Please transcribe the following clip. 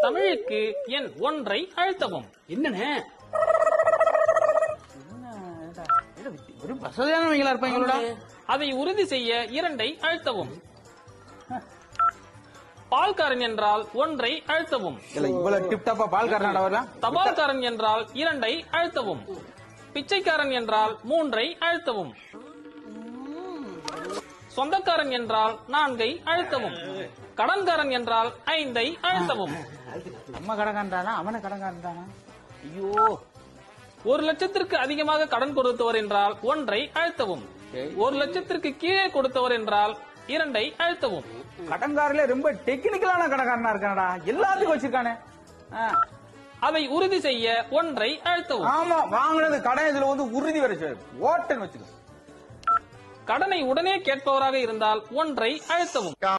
தமிழுக்கு எண் ஒன்றை அழுத்தவும் என்னண்ணே ஒரு வசதியானவங்களா இருப்பாங்களோடா அதை உறுதி செய்ய இரண்டை அழுத்தவும் பால்காரன் என்றால் ஒன்றை அழுத்தவும் இல்ல இவ்வளவு டிப் டாப்பா பால் காரனாடா வரலாம் தபால்காரன் என்றால் இரண்டை அழுத்தவும் பிச்சைக்காரன் என்றால் மூன்றை அழுத்தவும் சொந்தக்காரன் என்றால் நான்கை அழுத்தவும் கடன்காரன் என்றால் ஐந்தை அழுத்தவும் நம்ம கடங்காரன்டானா அவன கடங்காரன்டானா ஐயோ ஒரு லட்சத்திற்கு அதிகமாக கடன் கொடுத்தவர் என்றால் ஒன்றை அழுத்தவும் ஒரு லட்சத்திற்கு கீழே கொடுத்தவர் என்றால் இரண்டை அழுத்தவும் கடங்காரில ரொம்ப டெக்னிக்கலான கடங்காரனா இருக்கானடா எல்லாத்துக்கும் வச்சிருக்கானே ஆ. அதை உறுதி செய்ய ஒன்றை அழுத்தவும் ஆமா வாங்கினது கடன் இதுல வந்து உறுதி வரை ஓட்டன் வச்சுக்கோ கடனை உடனே கேட்பவராக இருந்தால் ஒன்றை அழுத்தவும்